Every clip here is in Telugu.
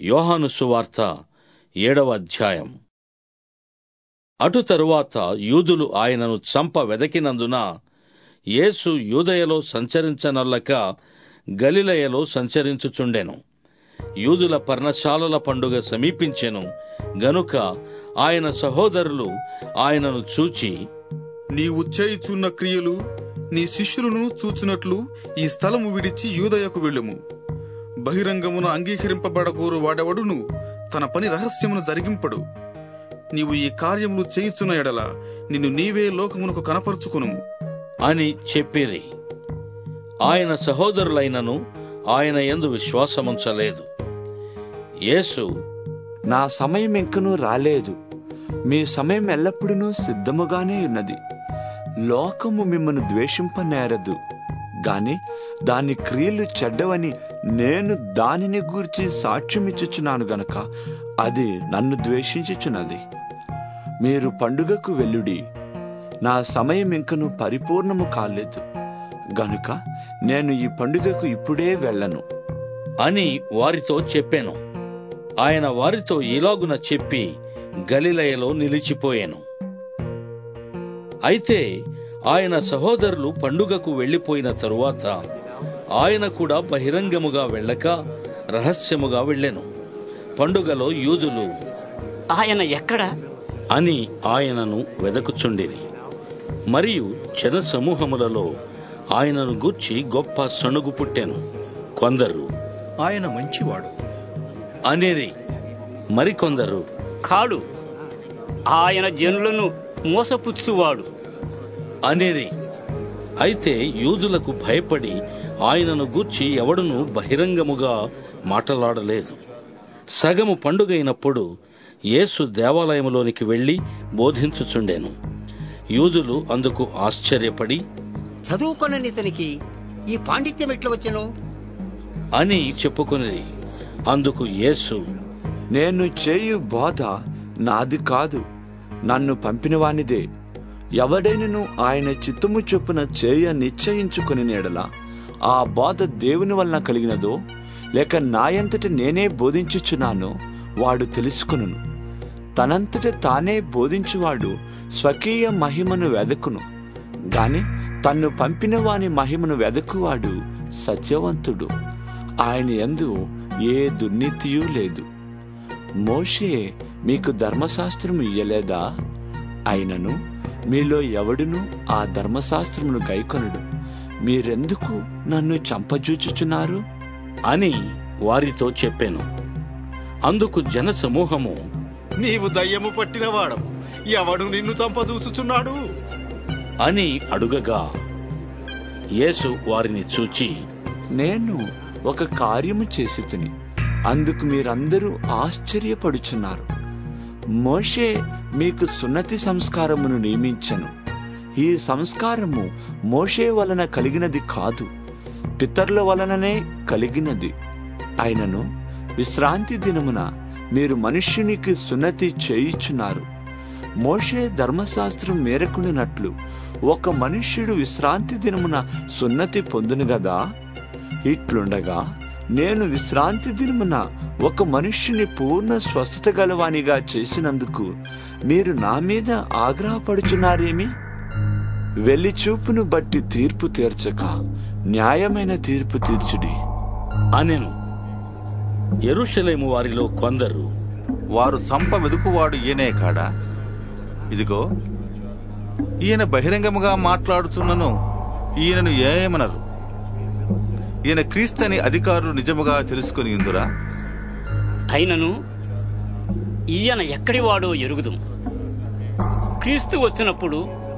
యోహాను సువార్త ఏడవ అధ్యాయం అటు తరువాత యూదులు ఆయనను చంప వెదకినందున యేసు యూదయలో సంచరించనొల్లక గలిలయలో సంచరించుచుండెను యూదుల పర్ణశాలల పండుగ సమీపించెను గనుక ఆయన సహోదరులు ఆయనను చూచి నీవు చేయుచున్న క్రియలు నీ శిష్యులను చూచినట్లు ఈ స్థలము విడిచి యూదయకు వెళ్ళుము బహిరంగమున అంగీకరింపబడగోరు వాడెవడును తన పని రహస్యమును జరిగింపడు నీవు ఈ కార్యములు చేయుచున్న ఎడల నిన్ను నీవే లోకమునకు కనపరుచుకును అని చెప్పిరి ఆయన సహోదరులైనను ఆయన యందు విశ్వాసముంచలేదు యేసు నా సమయం ఇంకనూ రాలేదు మీ సమయం ఎల్లప్పుడూ సిద్ధముగానే ఉన్నది లోకము మిమ్మను ద్వేషింపనేరదు గాని దాని క్రియలు చెడ్డవని నేను దానిని గూర్చి సాక్ష్యమిచ్చుచున్నాను గనక అది నన్ను ద్వేషించుచున్నది మీరు పండుగకు వెళ్ళుడి నా సమయం ఇంకను పరిపూర్ణము కాలేదు గనుక నేను ఈ పండుగకు ఇప్పుడే వెళ్ళను అని వారితో చెప్పాను ఆయన వారితో ఇలాగున చెప్పి గలిలయలో నిలిచిపోయాను అయితే ఆయన సహోదరులు పండుగకు వెళ్ళిపోయిన తరువాత ఆయన కూడా బహిరంగముగా వెళ్ళక రహస్యముగా వెళ్ళెను పండుగలో యూదులు ఆయన ఎక్కడ అని ఆయనను వెదకుచుండిరి మరియు జన సమూహములలో ఆయనను గూర్చి గొప్ప సణుగు పుట్టెను కొందరు ఆయన మంచివాడు అనేరి మరికొందరు కాడు ఆయన జనులను మోసపుచ్చువాడు అనేరి అయితే యూదులకు భయపడి ఆయనను గూర్చి ఎవడును బహిరంగముగా మాటలాడలేదు సగము పండుగైనప్పుడు యేసు దేవాలయములోనికి వెళ్ళి బోధించుచుండెను యూదులు అందుకు ఆశ్చర్యపడి చదువుకొనని ఇతనికి ఈ పాండిత్యం ఎట్లా వచ్చెను అని చెప్పుకొనిరి అందుకు యేసు నేను చేయు బోధ నాది కాదు నన్ను పంపినవానిదే ఎవడైనను ఆయన చిత్తము చొప్పున చేయ నిశ్చయించుకుని నేడల ఆ బోధ దేవుని వలన కలిగినదో లేక నాయంతట నేనే బోధించుచున్నానో వాడు తెలుసుకును తనంతట తానే బోధించువాడు స్వకీయ మహిమను వెదకును గాని తన్ను పంపిన వాని మహిమను వెదకువాడు సత్యవంతుడు ఆయన యందు ఏ దుర్నీతియూ లేదు మోషే మీకు ధర్మశాస్త్రము ఇయ్యలేదా అయినను మీలో ఎవడును ఆ ధర్మశాస్త్రమును గైకొనడు మీరెందుకు నన్ను చంపజూచుచున్నారు అని వారితో చెప్పాను అందుకు జన సమూహము నీవు దయ్యము పట్టినవాడవు ఎవడు నిన్ను చంపదూచుచున్నాడు అని అడుగగా యేసు వారిని చూచి నేను ఒక కార్యము చేసి తిని అందుకు మీరందరూ ఆశ్చర్యపడుచున్నారు మోషే మీకు సున్నతి సంస్కారమును నియమించను ఈ సంస్కారము మోషే వలన కలిగినది కాదు పితరుల వలననే కలిగినది అయినను విశ్రాంతి దినమున మీరు మనుష్యునికి సున్నతి చేయుచున్నారు మోషే ధర్మశాస్త్రం మేరకుండినట్లు ఒక మనుష్యుడు విశ్రాంతి దినమున సున్నతి పొందును గదా ఇట్లుండగా నేను విశ్రాంతి దినమున ఒక మనుష్యుని పూర్ణ స్వస్థత గలవానిగా చేసినందుకు మీరు నా మీద ఆగ్రహపడుచున్నారేమి వెళ్లి చూపును బట్టి తీర్పు తీర్చక న్యాయమైన తీర్పు తీర్చుడి అనెను ఎరుషలేము వారిలో కొందరు వారు చంప వెదుకువాడు ఈయనే కాడా ఇదిగో ఈయన బహిరంగముగా మాట్లాడుతున్నను ఈయనను ఏమనరు ఈయన క్రీస్తని అధికారులు నిజముగా తెలుసుకుని ఇందురా అయినను ఈయన ఎక్కడివాడో ఎరుగుదు క్రీస్తు వచ్చినప్పుడు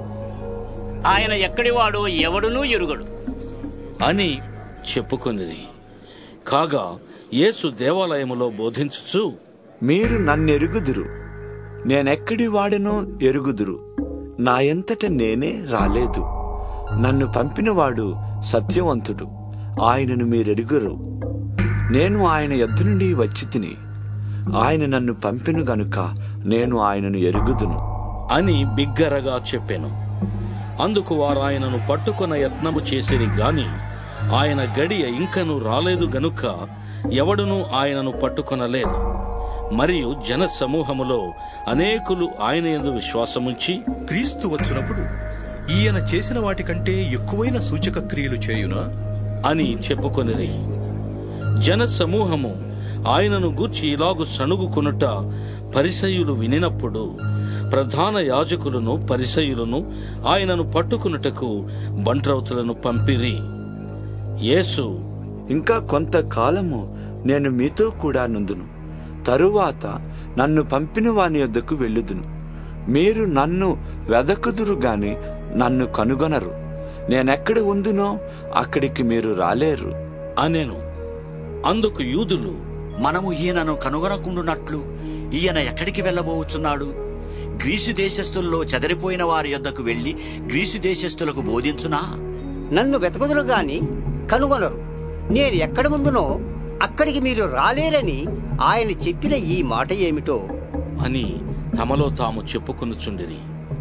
ఆయన ఎక్కడివాడో ఎవడునూ ఎరుగడు అని చెప్పుకొనిది కాగా యేసు దేవాలయములో బోధించుచు మీరు నన్నెరుగుదురు నేనెక్కడి వాడనో ఎరుగుదురు నా ఎంతట నేనే రాలేదు నన్ను పంపినవాడు సత్యవంతుడు ఆయనను మీరెరుగురు నేను ఆయన యొద్ద నుండి వచ్చి తిని ఆయన నన్ను పంపెను గనుక నేను ఆయనను ఎరుగుదును అని బిగ్గరగా చెప్పెను అందుకు వారు ఆయనను పట్టుకొన యత్నము చేసిరి గాని ఆయన గడియ ఇంకను రాలేదు గనుక ఎవడునూ ఆయనను పట్టుకొనలేదు మరియు జన సమూహములో అనేకులు ఆయన యందు విశ్వాసముంచి క్రీస్తు వచ్చినప్పుడు ఈయన చేసిన వాటికంటే ఎక్కువైన సూచక క్రియలు చేయునా అని చెప్పుకొనిరి జన సమూహము ఆయనను గూర్చి ఇలాగు సణుగుకొనుట పరిసయులు వినినప్పుడు ప్రధాన యాజకులను పరిసయులను ఆయనను పట్టుకునుటకు బంట్రౌతులను పంపిరి యేసు ఇంకా కొంతకాలము నేను మీతో కూడా నుందును తరువాత నన్ను పంపిన వాని యొద్దకు వెళ్ళుదును మీరు నన్ను వెదకుదురు గాని నన్ను కనుగొనరు నేనెక్కడ ఉందునో అక్కడికి మీరు రాలేరు అనెను అందుకు యూదులు మనము ఈయనను కనుగొనకుండునట్లు ఈయన ఎక్కడికి వెళ్ళబోచున్నాడు గ్రీసు దేశస్థుల్లో చెదరిపోయిన వారి యొద్దకు వెళ్లి గ్రీసు దేశస్థులకు బోధించునా నన్ను వెతకుదురు గాని కనుగొనరు నేను ఎక్కడ ముందునో అక్కడికి మీరు రాలేరని ఆయన చెప్పిన ఈ మాట ఏమిటో అని తమలో తాము చెప్పుకొనుచుండిరి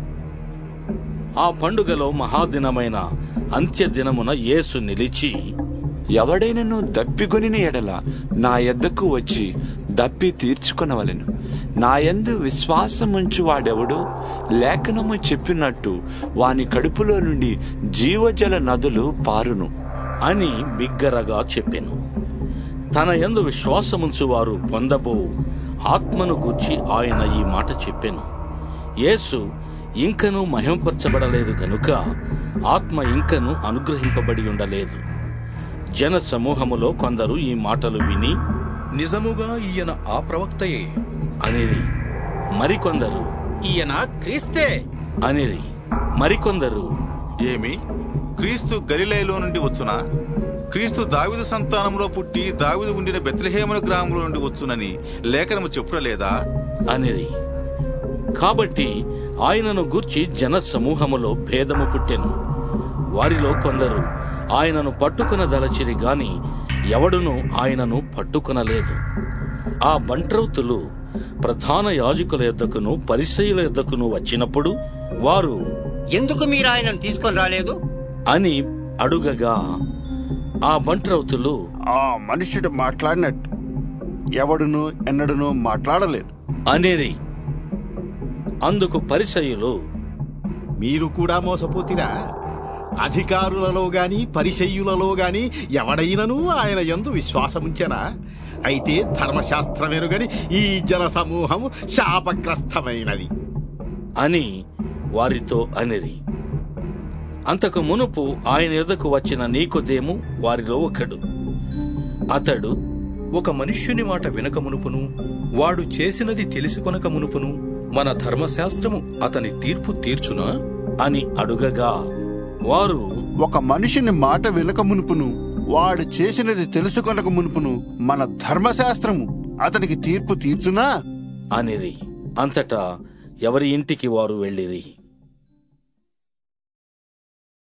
ఆ పండుగలో మహాదినమైన అంత్య దినమున యేసు నిలిచి ఎవడైనను దప్పిగొనిన ఎడల నా యొద్దకు వచ్చి దప్పి తీర్చుకొనవలెను నా యందు విశ్వాసముంచు వాడెవడు లేఖనము చెప్పినట్టు వాని కడుపులో నుండి జీవజల నదులు పారును అని బిగ్గరగా చెప్పెను తన యందు విశ్వాసముంచు వారు పొందబో ఆత్మను గూర్చి ఆయన ఈ మాట చెప్పెను యేసు ఇంకను మహిమపరచబడలేదు గనుక ఆత్మ ఇంకను అనుగ్రహింపబడి ఉండలేదు జన సమూహములో కొందరు ఈ మాటలు విని నిజముగా ఈయన ఆ ప్రవక్తయే అనిరి మరికొందరు ఈయన క్రీస్తే అనిరి మరికొందరు ఏమి క్రీస్తు గలిలయలో నుండి వచ్చునా క్రీస్తు దావిదు సంతానంలో పుట్టి దావిదు ఉండిన బెత్లహేముల గ్రామంలో నుండి వచ్చునని లేఖనము చెప్పుటలేదా అనిరి కాబట్టి ఆయనను గూర్చి జన సమూహములో భేదము పుట్టెను వారిలో కొందరు ఆయనను పట్టుకునదలచిరి గాని ఎవడునూ ఆయనను పట్టుకొనలేదు ఆ బంట్రౌతులు ప్రధాన యాజకుల యొద్దకును పరిసయుల యొద్దకును వచ్చినప్పుడు వారు ఎందుకు మీరు ఆయనను తీసుకొని రాలేదు అని అడుగగా ఆ బంట్రౌతులు ఆ మనుషుడు మాట్లాడినట్టు ఎవడును ఎన్నడును మాట్లాడలేదు అనేరి అందుకు పరిసయులు మీరు కూడా మోసపోతిరా అధికారులలో గాని పరిచయ్యులలో గాని ఎవడైనను ఆయన యందు విశ్వాసముంచెనా అయితే ధర్మశాస్త్రమేరుగని ఈ జన సమూహము శాపగ్రస్తమైనది అని వారితో అనిరి అంతకు మునుపు ఆయన ఎదుకు వచ్చిన నీకొదేము వారిలో ఒకడు అతడు ఒక మనుష్యుని మాట వినక మునుపును వాడు చేసినది తెలుసుకొనక మునుపును మన ధర్మశాస్త్రము అతని తీర్పు తీర్చునా అని అడుగగా వారు ఒక మనిషిని మాట వినక మునుపును వాడు చేసినది తెలుసుకొనక మునుపును మన ధర్మశాస్త్రము అతనికి తీర్పు తీర్చునా అనిరి అంతటా ఎవరి ఇంటికి వారు వెళ్ళిరి